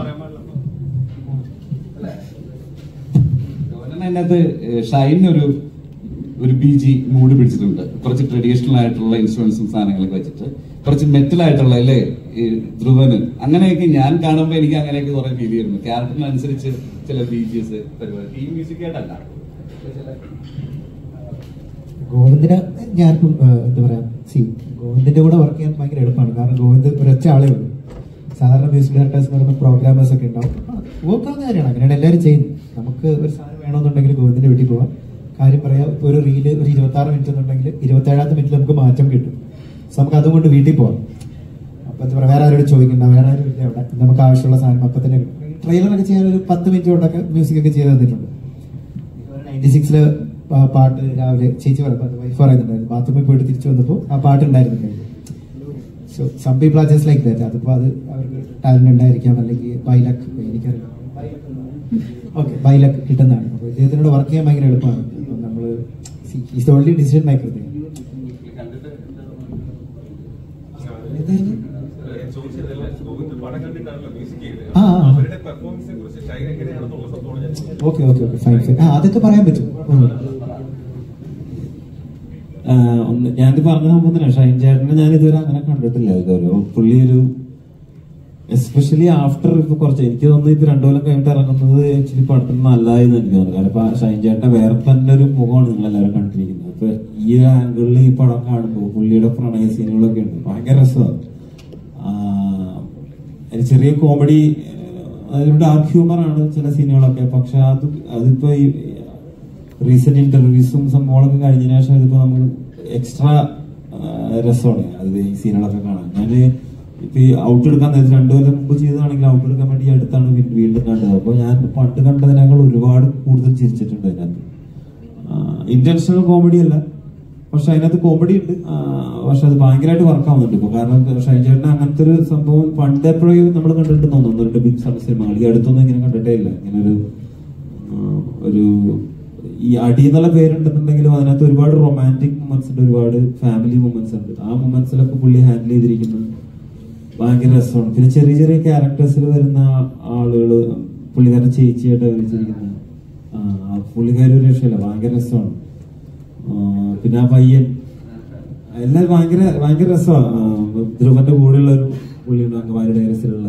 S3: അതിനകത്ത് ഷൈനിന് ഒരു ഒരു ബി ജി മൂഡ് പിടിച്ചിട്ടുണ്ട് കുറച്ച് ട്രഡീഷണൽ ആയിട്ടുള്ള ഇൻസ്ട്രുമെന്റ്സും സാധനങ്ങളൊക്കെ വെച്ചിട്ട് കുറച്ച് മെറ്റൽ ആയിട്ടുള്ള അല്ലേ ഈ ധ്രുവന് അങ്ങനെയൊക്കെ ഞാൻ കാണുമ്പോൾ എനിക്ക് അങ്ങനെയൊക്കെ കുറെ ഫീൽ ചെയ്യുന്നു ക്യാരക്ടറിനനുസരിച്ച് ചില ബി ജിസ് പരിപാടി ഈ മ്യൂസിക് ആയിട്ടല്ല
S1: ഗോവിന്ദിന് ഞാൻ എന്താ പറയാ സി ഗോവിന്ദിന്റെ കൂടെ വർക്ക് ചെയ്യാൻ ഭയങ്കര എളുപ്പമാണ് കാരണം ഗോവിന്ദ് ഒരൊറ്റ ആളേ ഉള്ളൂ സാധാരണ മ്യൂസിക് ഡയറക്ടേഴ്സ് എന്ന് പറയുമ്പോൾ പ്രോഗ്രാമേഴ്സ് ഒക്കെ ഉണ്ടാവും ഓക്കാവുന്ന കാര്യമാണ് അങ്ങനെയാണ് എല്ലാവരും ചെയ്യുന്നത് നമുക്ക് ഒരു സാധനം വേണമെന്നുണ്ടെങ്കിൽ ഗോവിന്ദിന്റെ വീട്ടിൽ പോവാം കാര്യം പറയാം ഇപ്പൊ ഒരു റീല് ഒരു ഇരുപത്തി ആറ് മിനിറ്റ് എന്നുണ്ടെങ്കിൽ ഇരുപത്തി ഏഴാമത്തെ മിനിറ്റിൽ നമുക്ക് മാറ്റം കിട്ടും സോ നമുക്ക് അതുകൊണ്ട് വീട്ടിൽ പോവാം അപ്പൊ എന്താ പറയാ വേറെ ആരോട് ചോദിക്കണ്ട വേറെ ആരും ഇല്ല അവിടെ നമുക്ക് ആവശ്യമുള്ള സാധനം അപ്പൊ തന്നെ ട്രെയിലറൊക്കെ ചെയ്യാൻ ഒരു പത്ത് മിനിറ്റ് കൊണ്ടൊക്കെ മ്യൂസിക് ഒക്കെ ചെയ്ത് തന്നിട്ടുണ്ട് നയൻറ്റി സിക്സില് പാട്ട് രാവിലെ ചേച്ചി പറയുമ്പോൾ വൈഫ് പറയുന്നുണ്ടായിരുന്നു ബാത്റൂമിൽ പോയിട്ട് തിരിച്ചു വന്നപ്പോൾ ആ പാട്ട് ഉണ്ടായിരുന്നു so some people are just like that അതിപ്പോൾ അത് അവർക്ക് ടാലന്റ് ഉണ്ടായിരിക്കാം അല്ലെങ്കിൽ ബൈലക്ക് എനിക്കറിയാം ഓക്കെ ബൈലക്ക് കിട്ടുന്നതാണ് അപ്പോൾ ഇദ്ദേഹത്തിനോട് വർക്ക് ചെയ്യാൻ ഭയങ്കര എളുപ്പമാണ് അപ്പം നമ്മൾ ഈസ് ഓൺലി ഡിസിഷൻ മേക്കർ ആ, ആ.
S8: അവരുടെ പെർഫോമൻസിനെ കുറിച്ച് ഷൈൻ എങ്ങനെയാണെന്നുള്ള സംഭവം ഞാൻ
S1: okay okay okay fine fine ആ അതൊക്കെ പറയാൻ പറ്റും ഉം.
S5: ആഹ് ഒന്ന് ഞാനിത് പറഞ്ഞ സംഭവം തന്നെ ഷൈൻ ചേട്ടനെ ഞാൻ ഇതുവരെ അങ്ങനെ കണ്ടിട്ടില്ല ഇതുവരെ പുള്ളി ഒരു എസ്പെഷ്യലി ആഫ്റ്റർ ഇപ്പൊ കുറച്ച് എനിക്ക് തോന്നുന്നു ഇത് രണ്ടു കൊല്ലം കഴിഞ്ഞിട്ട് ഇറങ്ങുന്നത് ആക്ച്വലി പടത്തിന് നല്ലതായിരുന്നു എനിക്ക് തോന്നുന്നു കാരണം ഇപ്പൊ ഷൈൻ ചേട്ടന്റെ വേറെ തന്നെ ഒരു മുഖമാണ് നിങ്ങൾ എല്ലാവരും കണ്ടിരിക്കുന്നത് അപ്പൊ ഈ ഒരു ആംഗിളിൽ ഈ പടം കാണുമ്പോൾ പുള്ളിയുടെ പ്രണയ സീനുകളൊക്കെ ഉണ്ട് ഭയങ്കര രസമാണ് ചെറിയ കോമഡി അതിലും ഡാർക്ക് ഹ്യൂമർ ആണ് ചില സീനുകളൊക്കെ പക്ഷെ അത് അതിപ്പോ ഈ റീസെന്റ് ഇന്റർവ്യൂസും സംഭവങ്ങളൊക്കെ കഴിഞ്ഞതിന് ശേഷം ഇതിപ്പോ നമുക്ക് എക്സ്ട്രാ രസമാണ് അത് ഈ സീനുകളൊക്കെ കാണാൻ ഞാന് ഇപ്പൊ ഈ ഔട്ട് എടുക്കാൻ നേരത്തെ രണ്ടു കൊല്ലം മുമ്പ് ചെയ്തതാണെങ്കിൽ ഔട്ട് എടുക്കാൻ വേണ്ടി ഈ അടുത്താണ് വീ- വീണ്ടും കണ്ടത് അപ്പൊ ഞാൻ പണ്ട് കണ്ടതിനേക്കാൾ ഒരുപാട് കൂടുതൽ ചിരിച്ചിട്ടുണ്ട് അതിനകത്ത് ഇന്റൻഷണൽ കോമഡി അല്ല പക്ഷെ അതിനകത്ത് കോമഡി ഉണ്ട് ആ, പക്ഷെ അത് ഭയങ്കരമായിട്ട് വർക്ക് ആവുന്നുണ്ട് ഇപ്പൊ കാരണം ഷൈൻ ചേട്ടൻ അങ്ങനത്തെ ഒരു സംഭവം പണ്ട് എപ്പോഴും നമ്മൾ കണ്ടിട്ട് തോന്നുന്നു രണ്ട് ബിഗ് സിനിമകൾ ഈ അടുത്തൊന്നും ഇങ്ങനെ കണ്ടിട്ടേ ഇല്ല ഇങ്ങനെ ഒരു ആ, ഒരു ഈ അടി എന്നുള്ള പേരുണ്ടെന്നുണ്ടെങ്കിലും അതിനകത്ത് ഒരുപാട് റൊമാൻറ്റിക് മൊമെന്റ്സ് ഉണ്ട് ഒരുപാട് ഫാമിലി മൊമെന്റ്സ് ഉണ്ട് ആ മൊമെന്റ്സിലൊക്കെ പുള്ളി ഹാൻഡിൽ ചെയ്തിരിക്കുന്നത് ഭയങ്കര രസമാണ് പിന്നെ ചെറിയ ചെറിയ ക്യാരക്ടേഴ്സിൽ വരുന്ന ആളുകൾ പുള്ളിക്കാരൻ ചേച്ചിയായിട്ട് അഭിനയിച്ചിരിക്കുന്നത് ആ, ആ പുള്ളിക്കാരി ഒരു രക്ഷയില്ല ഭയങ്കര രസമാണ് ആ, പിന്നെ ആ പയ്യൻ എല്ലാം ഭയങ്കര ഭയങ്കര രസമാണ് ധ്രുവന്റെ കൂടെയുള്ള ഒരു പുള്ളിയുണ്ട് അങ്കമാരി ഡയറസിലുള്ള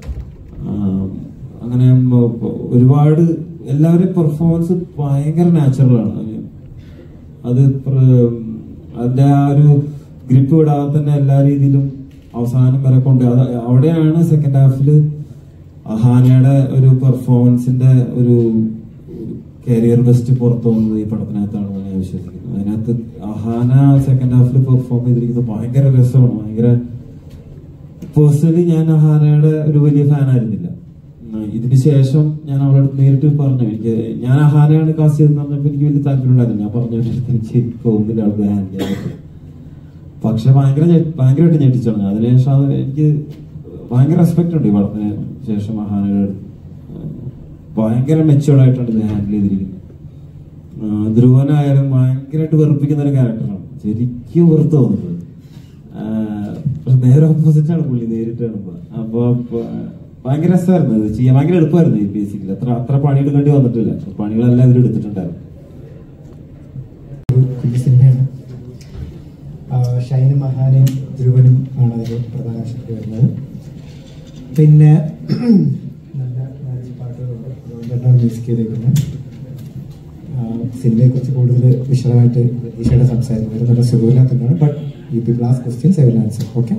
S5: അങ്ങനെ മ- ഒരുപാട് എല്ലാവരുടെയും പെർഫോമൻസ് ഭയങ്കര നാച്ചുറൽ ആണ് അത് പ്ര- അതിന്റെ ആ ഒരു ഗ്രിപ്പ് വിടാതെ തന്നെ എല്ലാ രീതിയിലും അവസാനം വരെ കൊണ്ട് അത് അവിടെയാണ് സെക്കൻഡ് ഹാഫിൽ അഹാനയുടെ ഒരു പെർഫോമൻസിന്റെ ഒരു കരിയർ ബെസ്റ്റ് പുറത്തു വന്നത് ഈ പടത്തിനകത്താണ് ഞാൻ വിശ്വസിക്കുന്നത് അതിനകത്ത് അഹാന സെക്കൻഡ് ഹാഫിൽ പെർഫോം ചെയ്തിരിക്കുന്നത് ഭയങ്കര രസമാണ് ഭയങ്കര പേഴ്സണലി ഞാൻ അഹാനയുടെ ഒരു വലിയ ഫാൻ ആയിരുന്നില്ല ഉം, ഇതിന് ശേഷം ഞാൻ അവളോട് നേരിട്ട് പറഞ്ഞു എനിക്ക് ഞാൻ അഹാനയാണ് കാസ്റ്റ് ചെയ്തെന്ന് പറഞ്ഞപ്പോൾ എനിക്ക് വലിയ താല്പര്യം ഉണ്ടായിരുന്നു ഞാൻ പറഞ്ഞു എനിക്ക് തോന്നുന്നില്ല അവൾക്ക് ഹാൻഡ് ചെയ്യാൻ പറ്റും പക്ഷെ ഭയങ്കര ഞെ- ഭയങ്കരമായിട്ട് ഞെട്ടിച്ചാണ് അതിനുശേഷം അത് എനിക്ക് ഭയങ്കര റെസ്പെക്ട് ഉണ്ട് ഈ പടത്തിന് ശേഷം അഹാനയുടെ അടുത്ത്. ഉം, ഭയങ്കര മെച്ചുവേർഡ് ആയിട്ടാണ് ഇത് ഹാൻഡിൽ ചെയ്തിരിക്കുന്നത് ആ, ധ്രുവനായാലും ഭയങ്കരമായിട്ട് വെറുപ്പിക്കുന്ന ഒരു ക്യാരക്ടറാണ് ശരിക്കും വെറുത്ത് തോന്നുന്നത് ആ, പക്ഷെ നേരെ ഓപ്പോസിറ്റ് ആണ് പുള്ളി നേരിട്ട് കാണുമ്പോ അപ്പൊ പ- ഭയങ്കര രസമായിരുന്നു ഇത് ചെയ്യാൻ ഭയങ്കര എളുപ്പമായിരുന്നു ഈ ബേസിക്കലി അത്ര അത്ര പണിയെടുക്കേണ്ടി വന്നിട്ടില്ല പണികളെല്ലാം ഇവർ എടുത്തിട്ടുണ്ടായിരുന്നു
S1: ഒരു കുഞ്ഞു സിനിമയാണ് ആ, ഷൈനും മഹാനും ധ്രുവനും ആണ് അതിൽ പ്രധാന വേഷത്തിൽ വരുന്നത് പിന്നെ നല്ല നാല് പാട്ടുകളുണ്ട് ധ്രുവൻ മ്യൂസിക് ചെയ്തേക്കുന്നത് സിനിമയെ കുറിച്ച് കൂടുതൽ വിശദമായിട്ട് ഈശോയുടെ സംസാരിക്കും ഒരു നല്ല സുഖമില്ലാത്തതാണ് but U P class questions I will answer okay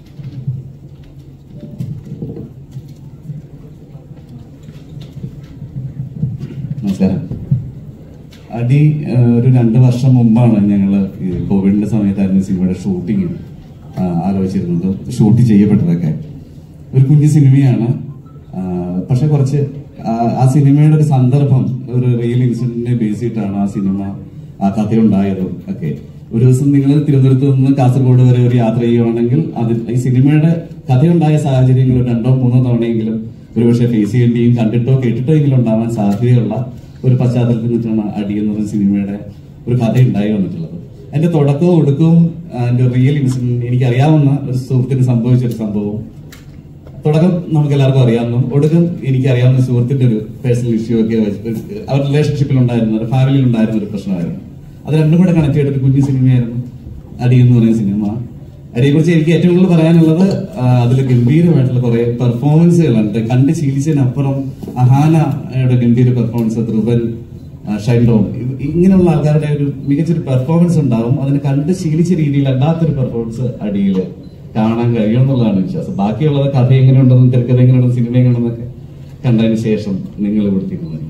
S3: നമസ്കാരം അടി ആ, ഒരു രണ്ട് വർഷം മുമ്പാണ് ഞങ്ങൾ കോവിഡിന്റെ സമയത്തായിരുന്നു സിനിമയുടെ ഷൂട്ടിങ് ആലോചിച്ചിരുന്നത് ഷൂട്ട് ചെയ്യപ്പെട്ടതൊക്കെ ഒരു കുഞ്ഞു സിനിമയാണ് ആ, പക്ഷെ കുറച്ച് ആ, ആ സിനിമയുടെ ഒരു സന്ദർഭം ഒരു റിയൽ ഇൻസിഡന്റിനെ ബേസ് ചെയ്തിട്ടാണ് ആ സിനിമ ആ കഥയുണ്ടായതും ഒക്കെ ഒരു ദിവസം നിങ്ങൾ തിരുവനന്തപുരത്ത് നിന്ന് കാസർഗോഡ് വരെ ഒരു യാത്ര ചെയ്യുവാണെങ്കിൽ അത് ഈ സിനിമയുടെ കഥയുണ്ടായ സാഹചര്യങ്ങൾ രണ്ടോ മൂന്നോ തവണയെങ്കിലും ഒരുപക്ഷെ ഫേസ് ചെയ്യേണ്ടിയും കണ്ടിട്ടോ കേട്ടിട്ടോ എങ്കിലും ഉണ്ടാവാൻ സാധ്യതയുള്ള ഒരു പശ്ചാത്തലത്തിൽ നിന്നിട്ടാണ് അടി എന്ന് പറയുന്ന സിനിമയുടെ ഒരു കഥ ഉണ്ടായി വന്നിട്ടുള്ളത് അതിന്റെ തുടക്കവും ഒടുക്കവും അതിന്റെ റിയൽ ഇൻസിഡന്റ് എനിക്ക് അറിയാവുന്ന ഒരു സുഹൃത്തിന് സംഭവിച്ച ഒരു സംഭവം തുടക്കം നമുക്ക് എല്ലാവർക്കും അറിയാവുന്ന ഒടുക്കം എനിക്ക് അറിയാവുന്ന സുഹൃത്തിന്റെ ഒരു പേഴ്സണൽ ഇഷ്യൂ ഒക്കെ വെച്ച് ഒരു- അവർ റിലേഷൻഷിപ്പിൽ ഉണ്ടായിരുന്ന ഒരു ഫാമിലിയിൽ ഉണ്ടായിരുന്ന ഒരു പ്രശ്നമായിരുന്നു അത് രണ്ടും കൂടെ കണക്ട് ചെയ്തിട്ട് ഒരു കുഞ്ഞു സിനിമയായിരുന്നു അടി എന്ന് പറയുന്ന സിനിമ അടിയെ കുറിച്ച് എനിക്ക് ഏറ്റവും കൂടുതൽ പറയാനുള്ളത് അതിൽ ഗംഭീരമായിട്ടുള്ള കുറെ പെർഫോമൻസുകളുണ്ട് കണ്ട് ശീലിച്ചതിനപ്പുറം അഹാനയുടെ ഗംഭീര പെർഫോമൻസ് ധ്രുവൻ ആ, ഷൈൻ ടോം ഇത് ഇങ്ങനെയുള്ള ആൾക്കാരുടെ ഒരു മികച്ചൊരു പെർഫോമൻസ് ഉണ്ടാവും അതിന് കണ്ട് ശീലിച്ച രീതിയിൽ അല്ലാത്തൊരു പെർഫോമൻസ് അടിയിൽ കാണാൻ കഴിയും എന്നുള്ളതാണ് വിശ്വാസം ബാക്കിയുള്ളത് കഥ എങ്ങനെയുണ്ടെന്നും തിരക്കഥ എങ്ങനെയുണ്ടെന്നും സിനിമ എങ്ങനെയുണ്ടെന്നൊക്കെ കണ്ടതിന് ശേഷം നിങ്ങൾ ഇവിടെ തീരുമാനിക്കുന്നത്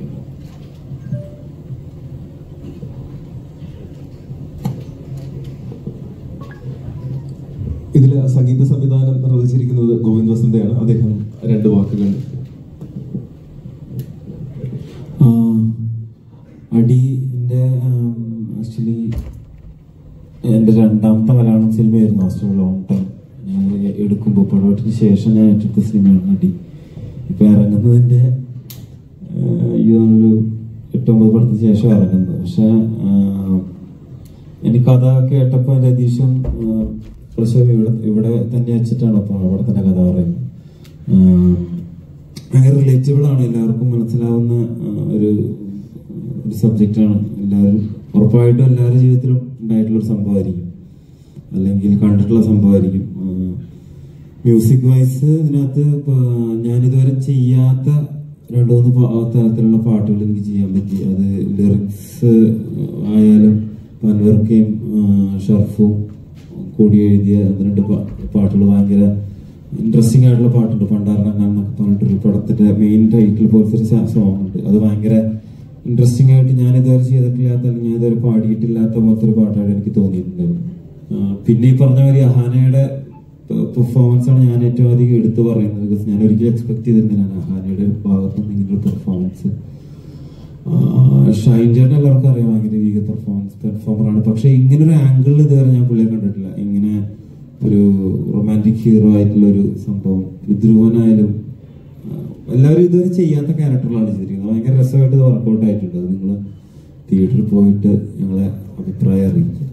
S9: ഇതിൽ സംഗീത സംവിധാനം നിർവഹിച്ചിരിക്കുന്നത് ഗോവിന്ദ് വസന്തയാണ് അദ്ദേഹം രണ്ട് വാക്കുകൾ
S5: ആ, അടി എൻ്റെ ആക്ച്വലി എൻ്റെ രണ്ടാമത്തെ മലയാളം സിനിമയായിരുന്നു ആഫ്റ്റർ ലോങ് ടൈം ഞാൻ എടുക്കുമ്പോൾ പടവട്ടിന് ശേഷം ഞാൻ ഏറ്റെടുത്ത സിനിമയാണ് അടി ഇപ്പം ഇറങ്ങുന്നതിൻ്റെ ഈ ഒരു എട്ടൊമ്പത് പടത്തിന് ശേഷം ഇറങ്ങുന്നത് പക്ഷെ എനിക്ക് കഥ കേട്ടപ്പോൾ രതീഷും പ്രസവം ഇവിടെ ഇവിടെ തന്നെ വെച്ചിട്ടാണ് അപ്പോൾ അവിടെ തന്നെ കഥ പറയുന്നത് ആ, ഭയങ്കര റിലേറ്റബിൾ ആണ് എല്ലാവർക്കും മനസ്സിലാവുന്ന ആ, ഒരു ഒരു സബ്ജക്റ്റാണ് എല്ലാവരും ഉറപ്പായിട്ടും എല്ലാവരുടെ ജീവിതത്തിലും ഉണ്ടായിട്ടുള്ള ഒരു സംഭവമായിരിക്കും അല്ലെങ്കിൽ കണ്ടിട്ടുള്ള സംഭവമായിരിക്കും മ്യൂസിക് വൈസ് ഇതിനകത്ത് ഇപ്പൊ ഞാനിതുവരെ ചെയ്യാത്ത രണ്ടു മൂന്ന് പാ- തരത്തിലുള്ള പാട്ടുകൾ എനിക്ക് ചെയ്യാൻ പറ്റി അത് ലിറിക്സ് ആയാലും പൻവർക്കയും ഷർഫും കൂടി എഴുതിയ ഒന്ന് രണ്ട് പാ- പാട്ടുകൾ ഭയങ്കര ഇൻട്രസ്റ്റിംഗ് ആയിട്ടുള്ള പാട്ടുണ്ട് പണ്ടാറങ്ങാൻ എന്നൊക്കെ പറഞ്ഞിട്ടൊരു പടത്തിന്റെ മെയിൻ ടൈറ്റിൽ പോലത്തെ ഒരു സോങ് ഉണ്ട് അത് ഭയങ്കര ഇൻട്രസ്റ്റിംഗ് ആയിട്ട് ഞാൻ ഇതുവരെ ചെയ്തിട്ടില്ലാത്ത അല്ലെങ്കിൽ ഞാൻ ഇതുവരെ പാടിയിട്ടില്ലാത്ത പോലത്തെ ഒരു പാട്ടായിട്ട് എനിക്ക് തോന്നിയിട്ടുണ്ട് ആ, പിന്നെ ഈ പറഞ്ഞ മാതിരി അഹാനയുടെ പെർഫോമൻസ് ആണ് ഞാൻ ഏറ്റവും അധികം എടുത്തു പറയുന്നത് ബിക്കോസ് ഞാൻ ഒരിക്കലും എക്സ്പെക്ട് ചെയ്തിരുന്നില്ല അഹാനയുടെ ഭാഗത്തു നിന്ന് ഇങ്ങനെ ഒരു പെർഫോമൻസ് ഷൈൻ ചേട്ടൻ എല്ലാവർക്കും അറിയാം ഭയങ്കര വീഗ പെർഫോമൻസ് പെർഫോമർ ആണ് പക്ഷെ ഇങ്ങനെ ഒരു ആംഗിളിൽ ഇതുവരെ ഞാൻ പുള്ളിയെ കണ്ടിട്ടില്ല ഇങ്ങനെ ഒരു റൊമാൻറ്റിക് ഹീറോ ആയിട്ടുള്ള ഒരു സംഭവം ഒരു ധ്രുവനായാലും ആ, എല്ലാവരും ഇതുവരെ ചെയ്യാത്ത ക്യാരക്ടറുകളാണ് ചെയ്തിരിക്കുന്നത് ഭയങ്കര രസമായിട്ട് ഇത് വർക്കൗട്ട് ആയിട്ടുണ്ട് അത് നിങ്ങൾ തിയേറ്ററിൽ പോയിട്ട് ഞങ്ങളെ അഭിപ്രായം അറിയിക്കുക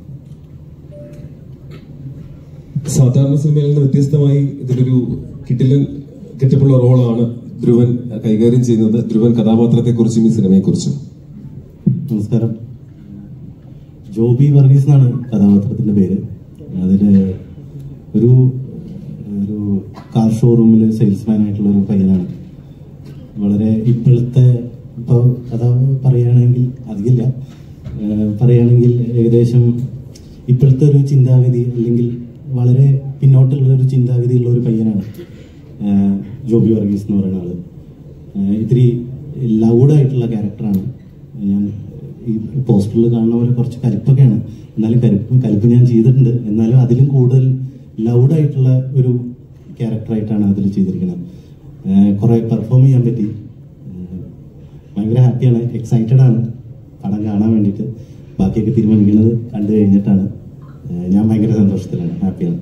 S9: സാധാരണ സിനിമയിൽ നിന്ന് വ്യത്യസ്തമായി ഇതിലൊരു കിട്ടിലൻ കെട്ടിപ്പുള്ള റോളാണ് ധ്രുവൻ കൈകാര്യം ചെയ്യുന്നത് ധ്രുവൻ കഥാപാത്രത്തെ കുറിച്ചും ഈ സിനിമയെ കുറിച്ചും
S4: നമസ്കാരം ജോബി വർഗീസ് എന്നാണ് കഥാപാത്രത്തിന്റെ പേര് അതില് ഒരു ഒരു കാർ ഷോറൂമിൽ സെയിൽസ്മാൻ ആയിട്ടുള്ള ഒരു പയ്യനാണ് വളരെ ഇപ്പോഴത്തെ ഇപ്പോൾ കഥ പറയുകയാണെങ്കിൽ അധികമില്ല ഏഹ് പറയുകയാണെങ്കിൽ ഏകദേശം ഇപ്പോഴത്തെ ഒരു ചിന്താഗതി അല്ലെങ്കിൽ വളരെ പിന്നോട്ടുള്ള ഒരു ചിന്താഗതിയുള്ള ഒരു പയ്യനാണ് ഏഹ് ജോബി വർഗീസ് എന്ന് പറയുന്ന ആള് ഏഹ് ഇത്തിരി ലൗഡായിട്ടുള്ള ക്യാരക്ടറാണ് ഞാൻ ഈ പോസ്റ്ററിൽ കാണുന്ന പോലെ കുറച്ച് കലിപ്പൊക്കെയാണ് എന്നാലും കലിപ്പ് കലിപ്പ് ഞാൻ ചെയ്തിട്ടുണ്ട് എന്നാലും അതിലും കൂടുതൽ ലൗഡായിട്ടുള്ള ഒരു ക്യാരക്ടറായിട്ടാണ് അതിൽ ചെയ്തിരിക്കുന്നത് ഏഹ് കുറെ പെർഫോം ചെയ്യാൻ പറ്റി ഏഹ് ഭയങ്കര ഹാപ്പിയാണ് എക്സൈറ്റഡ് ആണ് പടം കാണാൻ വേണ്ടിയിട്ട് ബാക്കിയൊക്കെ തീരുമാനിക്കുന്നത് കണ്ടു കഴിഞ്ഞിട്ടാണ് ഏഹ് ഞാൻ ഭയങ്കര സന്തോഷത്തിലാണ് ഹാപ്പിയാണ്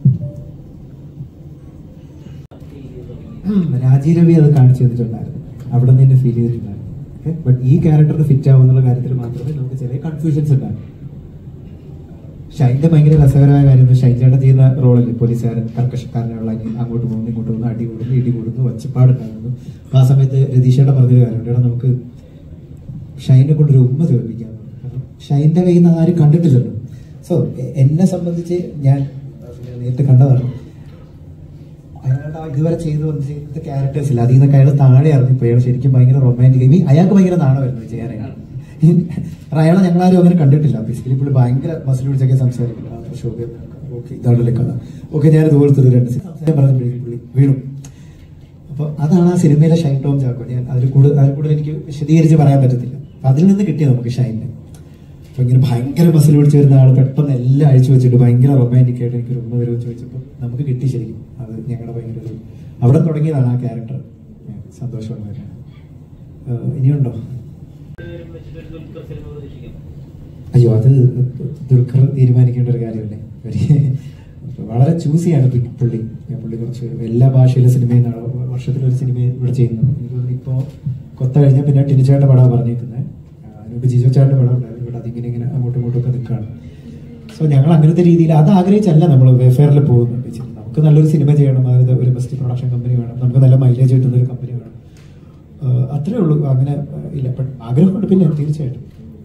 S1: രാജീവ് രവി അത് കാണിച്ചു തന്നിട്ടുണ്ടായിരുന്നു അവിടെ നിന്ന് തന്നെ ഫീൽ ചെയ്തിട്ടുണ്ടായിരുന്നു ബട്ട് ഈ ക്യാരക്ടറിന് ഫിറ്റ് ആവുന്നുള്ള കാര്യത്തിൽ മാത്രമേ നമുക്ക് ചെറിയ കൺഫ്യൂഷൻസ് ഉണ്ടായിരുന്നു ഷൈൻ്റെ ഭയങ്കര രസകരമായ കാര്യം ഷൈൻ ചേട്ടൻ ചെയ്യുന്ന റോളല്ലേ പോലീസുകാരൻ കർക്കശക്കാരനുള്ള അങ്ങോട്ട് പോകുന്നു ഇങ്ങോട്ട് പോകുന്നു അടി കൂടുന്നു ഇടി കൂടുന്നു ഒച്ചപ്പാടുണ്ടാകുന്നു അപ്പൊ ആ സമയത്ത് രതീഷേട്ടൻ പറഞ്ഞൊരു കാര്യമുണ്ട് എടാ നമുക്ക് ഷൈനെ കൊണ്ടൊരു ഉമ്മ ചോദിപ്പിക്കാം കാരണം ഷൈൻ്റെ കയ്യിൽ നിന്ന് ആരും കണ്ടിട്ടില്ലല്ലോ സോ എന്നെ സംബന്ധിച്ച് ഞാൻ നേരിട്ട് കണ്ടതാണ് അയാളുടെ ആ ഇതുവരെ ചെയ്തു വന്ന ചെയ്ത ക്യാരക്ടേഴ്സ് ഇല്ല അതിൽ നിന്നൊക്കെ അയാൾ താഴെ ഇറങ്ങിപ്പോ അയാൾ ശരിക്കും ഭയങ്കര റൊമാൻറ്റിക് ഇനി അയാൾക്ക് ഭയങ്കര നാണമായിരുന്നു ചെയ്യാനായിട്ട് കാരണം അയാളെ ഞങ്ങളാരും അങ്ങനെ കണ്ടിട്ടില്ല ബേസിക്കലി പുള്ളി ഭയങ്കര മസിൽ പിടിച്ചൊക്കെ സംസാരിക്കില്ല ഷോക ഓക്കെ ഇതാണല്ലേ കഥ ഓക്കെ ഞാൻ ഇതുപോലത്തെ ഒരു രണ്ട് സംസാരം പറഞ്ഞ പുള്ളി വീണു അപ്പൊ അതാണ് ആ സിനിമയിലെ ഷൈൻ ടോം ചാക്കോ ഞാൻ അതിൽ കൂടുതൽ അതിൽ കൂടുതൽ എനിക്ക് വിശദീകരിച്ച് പറയാൻ പറ്റത്തില്ല അപ്പൊ അതിൽ നിന്ന് കിട്ടിയത് നമുക്ക് ഷൈനിന് അപ്പൊ ഇങ്ങനെ ഭയങ്കര ബസ്സിൽ പിടിച്ച് വരുന്ന ആൾ പെട്ടെന്ന് എല്ലാം അഴിച്ചു വെച്ചിട്ട് ഭയങ്കര റൊമാൻറ്റിക് ആയിട്ട് എനിക്ക് ഉമ്മ വരുമെന്ന് ചോദിച്ചപ്പോൾ നമുക്ക് കിട്ടി ശരിക്കും അത് ഞങ്ങളുടെ ഭയങ്കര ഒരു അവിടെ തുടങ്ങിയതാണ് ആ ക്യാരക്ടർ സന്തോഷമുള്ള കാര്യമാണ് ഏഹ് ഇനിയുണ്ടോ
S2: രണ്ടുപേരും വെച്ചിട്ട് ഒരു ദുൽഖർ സിനിമ പ്രതീക്ഷിക്കുന്നു
S1: അയ്യോ അത് ദുൽഖർ തീരുമാനിക്കേണ്ട ഒരു കാര്യമല്ലേ ഒരു- വളരെ ചൂസിയാണ് പി- പുള്ളി പുള്ളി കുറച്ച് എല്ലാ ഭാഷയിലെ സിനിമയും നട- വർഷത്തിലൊരു സിനിമ ഇവിടെ ചെയ്യുന്നു എനിക്ക് തോന്നുന്നു ഇപ്പോൾ കൊത്ത കഴിഞ്ഞാൽ പിന്നെ ടിനിച്ചാൻ്റെ പടമാണ് പറഞ്ഞേക്കുന്നത് അതിനുമ്പ് ജിജോ ചാൻ്റെ പടം ഉണ്ടായിരുന്നു ഇവിടെ അതിങ്ങനെ ഇങ്ങനെ അങ്ങോട്ടും ഇങ്ങോട്ടും ഒക്കെ നിൽക്കുകയാണ് സോ ഞങ്ങൾ അങ്ങനത്തെ രീതിയിൽ അത് ആഗ്രഹിച്ചല്ല നമ്മൾ വെഫെയറിൽ പോകുന്നത് ബേസിക്കലി നമുക്ക് നല്ലൊരു സിനിമ ചെയ്യണം അതായത് ഒരു ബെസ്റ്റ് പ്രൊഡക്ഷൻ കമ്പനി വേണം നമുക്ക് നല്ല മൈലേജ് കിട്ടുന്ന ഒരു കമ്പനി വേണം ആഹ് അത്രേ ഉള്ളൂ അങ്ങനെ ആഹ് ഇല്ല ബട്ട് ആഗ്രഹമുണ്ട് പിന്നെ തീർച്ചയായിട്ടും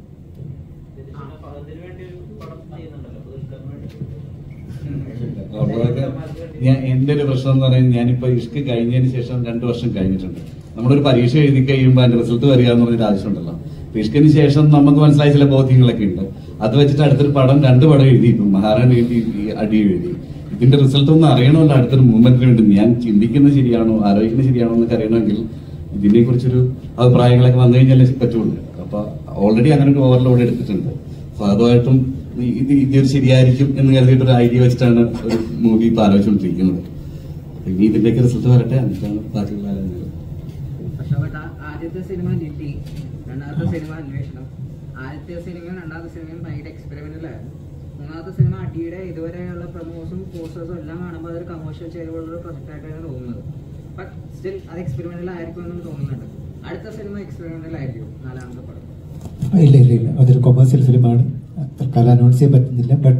S2: അതിനു വേണ്ടി ഒരു പടം ചെയ്യുന്നുണ്ടല്ലോ ദുൽഖറിന് വേണ്ടി
S3: അപ്പോഴൊക്കെ ഞാൻ എന്റെ ഒരു പ്രശ്നം എന്ന് പറയുന്നത് ഞാനിപ്പോ ഇഷ്ക് കഴിഞ്ഞതിന് ശേഷം രണ്ടു വർഷം കഴിഞ്ഞിട്ടുണ്ട് നമ്മളൊരു പരീക്ഷ എഴുതി കഴിയുമ്പോൾ അതിന്റെ റിസൾട്ട് വരിക എന്ന് പറഞ്ഞൊരു ആവശ്യമുണ്ടല്ലോ അപ്പൊ ഇഷ്കിന് ശേഷം നമുക്ക് മനസ്സിലായ ചില ബോധ്യങ്ങളൊക്കെ ഉണ്ട് അത് വെച്ചിട്ട് അടുത്തൊരു പടം രണ്ട് പടം എഴുതി ഇപ്പം മഹാറാണി എഴുതി ഈ അടി എഴുതി ഇതിന്റെ റിസൾട്ട് ഒന്ന് അറിയണമല്ലോ അടുത്തൊരു മൂവ്മെന്റിന് വേണ്ടി ഞാൻ ചിന്തിക്കുന്നത് ശരിയാണോ ആലോചിക്കുന്നത് ശരിയാണോ എന്നൊക്കെ അറിയണമെങ്കിൽ ഇതിനെ കുറിച്ചൊരു അഭിപ്രായങ്ങളൊക്കെ വന്നു കഴിഞ്ഞാലേ പറ്റുള്ളൂ അപ്പൊ ഓൾറെഡി അങ്ങനെ ഒരു ഓവർലോഡ് എടുത്തിട്ടുണ്ട് അപ്പൊ അതുമായിട്ടും ഈ- ഇത് ഇതൊരു ശരിയായിരിക്കും എന്ന് കരുതിയിട്ട് ഒരു ഐഡിയ വെച്ചിട്ടാണ് ഒരു മൂവി ഇപ്പൊ ആലോചിച്ചുകൊണ്ടിരിക്കുന്നത് ഇനി ഇതിന്റെയൊക്കെ റിസൾട്ട് വരട്ടെ എന്നിട്ടാണ് ബാക്കിയുള്ള ആലോചനകൾ
S10: പക്ഷെ ബട്ട് ആ- ആദ്യത്തെ സിനിമ ലിറ്റി രണ്ടാമത്തെ സിനിമ അന്വേഷണം ആദ്യത്തെ സിനിമയും രണ്ടാമത്തെ സിനിമയും ഭയങ്കര എക്സ്പെരിമെന്റലായിരുന്നു മൂന്നാമത്തെ സിനിമ അടിയുടെ ഇതുവരെയുള്ള പ്രൊമോസും പോസ്റ്റേഴ്സും എല്ലാം കാണുമ്പോൾ അതൊരു കമേഴ്ഷ്യൽ ചെയ്തുള്ള ഒരു പ്രൊജക്റ്റ് ആയിട്ടാണ് തോന്നുന്നത് ബട്ട് സ്റ്റിൽ അത് എക്സ്പെരിമെന്റൽ ആയിരിക്കും എന്ന് തോന്നുന്നുണ്ട് അടുത്ത സിനിമ എക്സ്പെരിമെന്റൽ ആയിരിക്കും നാലാമത്തെ പടം
S1: ആ, ഇല്ല ഇല്ല ഇല്ല അതൊരു കൊമേഴ്സ്യൽ ഫിലിമാണ് തൽക്കാലം അനൗൺസ് ചെയ്യാൻ പറ്റുന്നില്ല ബട്ട്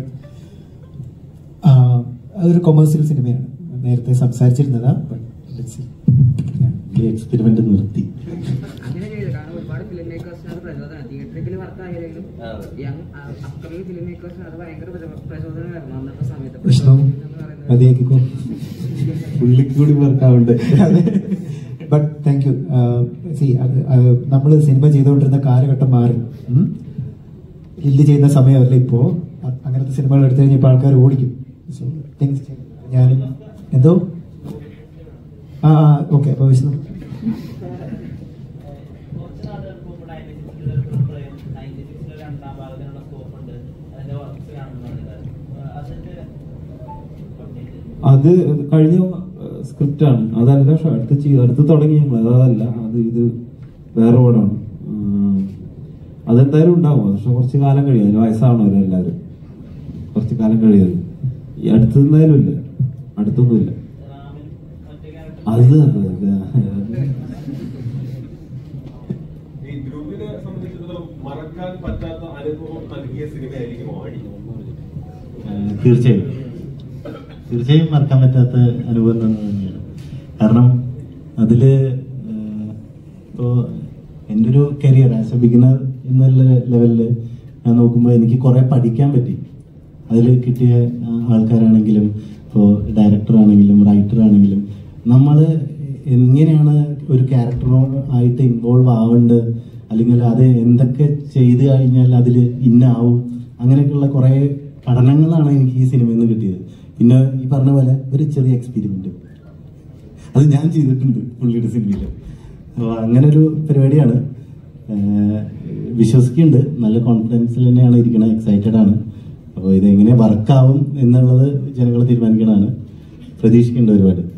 S1: അതൊരു കൊമേഴ്സ്യൽ സിനിമയാണ് നേരത്തെ സംസാരിച്ചിരുന്നതാ ബട്ട്
S4: ഈ എക്സ്പെരിമെന്റ് നിർത്തി
S10: അങ്ങനെ ചെയ്തു കാരണം ഒരുപാട് ഫിലിം മേക്കേഴ്സിന് അത് പ്രചോദനം തിയേറ്ററിൽ വർക്ക് ആയാലും യങ് അപ്കമിങ് ഫിലിം മേക്കേഴ്സിന് അത് ഭയങ്കര പ്രചോ- പ്രചോദനമായിരുന്നു അന്നത്തെ സമയത്ത്
S1: വിഷ്ണു
S10: എന്ന് പറയുന്നത്
S1: മതിയാക്കിക്കോ
S4: പുള്ളിക്ക് കൂടി വർക്കാവുണ്ട്
S1: ബട്ട് താങ്ക് യു സി അത് നമ്മൾ സിനിമ ചെയ്തുകൊണ്ടിരുന്ന കാലഘട്ടം മാറി ഉം? ലില്ല് ചെയ്യുന്ന സമയമല്ല ഇപ്പോ അ- അങ്ങനത്തെ സിനിമകൾ എടുത്തു കഴിഞ്ഞാൽ ഇപ്പൊ ആൾക്കാർ ഓടിക്കും സോ തിങ്സ് ഞാനും എന്തോ ഓക്കെ അപ്പോൾ വിഷ്ണു
S2: കുറച്ച് നാളുകൾക്ക് മുമ്പ് നയൻറ്റി സിക്സിൽ നയൻറ്റി സിക്സിലെ രണ്ടാം ഭാഗത്തിനുള്ള സ്കോപ്പ് ഉണ്ട് അതിന്റെ വർക്ക്സ് കാണുന്നുണ്ട് അതിന്റെ
S5: അത് കഴിഞ്ഞ സ്ക്രിപ്റ്റ് ആണ് അതല്ല പക്ഷെ അടുത്ത് ചെയ്ത് അടുത്ത് തുടങ്ങി നമ്മൾ അതല്ല അത് ഇത് വേറെ പടമാണ് ഉം. അതെന്തായാലും ഉണ്ടാവും പക്ഷെ കുറച്ച് കാലം കഴിയും അതിന് വയസ്സാവണവരും എല്ലാവരും കുറച്ച് കാലം കഴിയും ഈ അടുത്ത് എന്തായാലും ഇല്ല അടുത്തൊന്നുമില്ല അത്
S9: ഈ ധ്രുവിനെ സംബന്ധിച്ചിടത്തോളം മറക്കാൻ പറ്റാത്ത അനുഭവം നൽകിയ സിനിമയായിരിക്കും ആടി
S4: ഏഹ് തീർച്ചയായും തീർച്ചയായും മറക്കാൻ പറ്റാത്ത അനുഭവം തന്നെ തന്നെയാണ് കാരണം അതില് ഏഹ് ഇപ്പോ എൻ്റെ ഒരു കരിയർ ആസ് എ ബിഗിനർ എന്നുള്ള ലെവലില് ഞാൻ നോക്കുമ്പോൾ എനിക്ക് കുറെ പഠിക്കാൻ പറ്റി അതിൽ കിട്ടിയ ആ, ആൾക്കാരാണെങ്കിലും ഇപ്പോൾ ഡയറക്ടർ ആണെങ്കിലും റൈറ്റർ ആണെങ്കിലും നമ്മൾ എങ്ങനെയാണ് ഒരു ക്യാരക്ടറോട് ആയിട്ട് ഇൻവോൾവ് ആവേണ്ടത് അല്ലെങ്കിൽ അത് എന്തൊക്കെ ചെയ്ത് കഴിഞ്ഞാൽ അതിൽ ഇന്നാവും അങ്ങനെയൊക്കെയുള്ള കുറേ പഠനങ്ങളാണ് എനിക്ക് ഈ സിനിമയിൽ നിന്ന് കിട്ടിയത് പിന്നെ ഈ പറഞ്ഞ പോലെ ഒരു ചെറിയ എക്സ്പെരിമെന്റ് അത് ഞാൻ ചെയ്തിട്ടുണ്ട് പുള്ളിയുടെ സിനിമയിൽ അപ്പോൾ അങ്ങനെ ഒരു പരിപാടിയാണ് ഏഹ് വിശ്വസിക്കുന്നുണ്ട് നല്ല കോൺഫിഡൻസിൽ തന്നെയാണ് ഇരിക്കുന്നത് എക്സൈറ്റഡ് ആണ് അപ്പോൾ ഇത് എങ്ങനെ വർക്കാവും എന്നുള്ളത് ജനങ്ങൾ തീരുമാനിക്കണതാണ് പ്രതീക്ഷിക്കുന്നുണ്ട് ഒരുപാട്